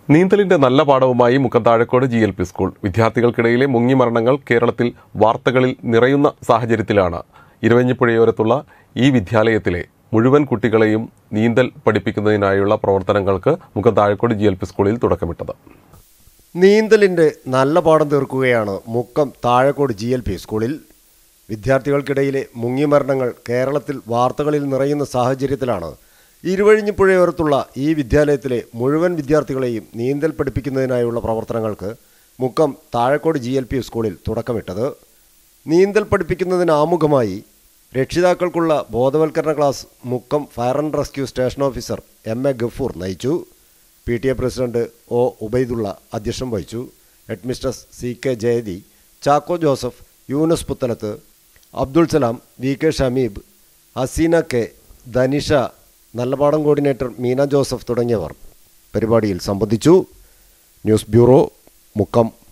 നീന്തലിന്റെ നല്ല പാഠവുമായി Mukkamthazhakode G L P school വിദ്യാർത്ഥികൾക്കിടയിലെ മുങ്ങിമരണങ്ങൾ കേരളത്തിൽ വാർത്തകളിൽ നിറയുന്ന സാഹചര്യത്തിലാണ് ഇരുവഞ്ഞിപ്പുഴയോരത്തുള്ള ഈ വിദ്യാലയത്തിലെ മുഴുവൻ കുട്ടികളെയും നീന്തൽ പഠിപ്പിക്കുന്നതിനായുള്ള പ്രവർത്തനങ്ങൾക്ക് മുക്കത്താഴക്കോട് ജി എൽ പി സ്കൂളിൽ തുടക്കമിട്ടത് നീന്തലിൻ്റെ നല്ല പാഠം തീർക്കുകയാണ് Mukkam Thazhakode G L P സ്കൂളിൽ വിദ്യാർത്ഥികൾക്കിടയിലെ മുങ്ങിമരണങ്ങൾ കേരളത്തിൽ വാർത്തകളിൽ നിറയുന്ന സാഹചര്യത്തിലാണ് ഇരുവഴിഞ്ഞിപ്പുഴയോരത്തുള്ള ഈ വിദ്യാലയത്തിലെ മുഴുവൻ വിദ്യാർത്ഥികളെയും നീന്തൽ പഠിപ്പിക്കുന്നതിനായുള്ള പ്രവർത്തനങ്ങൾക്ക് Mukkam Thazhakode G L P സ്കൂളിൽ തുടക്കമിട്ടത് നീന്തൽ പഠിപ്പിക്കുന്നതിന് ആമുഖമായി രക്ഷിതാക്കൾക്കുള്ള ബോധവൽക്കരണ class Mukkam fire and rescue station officer M A Gafoor നയിച്ചു P T A president O Ubaidulla അധ്യക്ഷം വഹിച്ചു headmistress C K Jayathi Chacko Joseph Yunus Puthalath Abdul Salam V K Shameeb Haseena K Dhanisha Nallapadam coordinator Meena Joseph തുടങ്ങിയവർ പരിപാടിയിൽ സംബന്ധിച്ചു ന്യൂസ് ബ്യൂറോ മുക്കം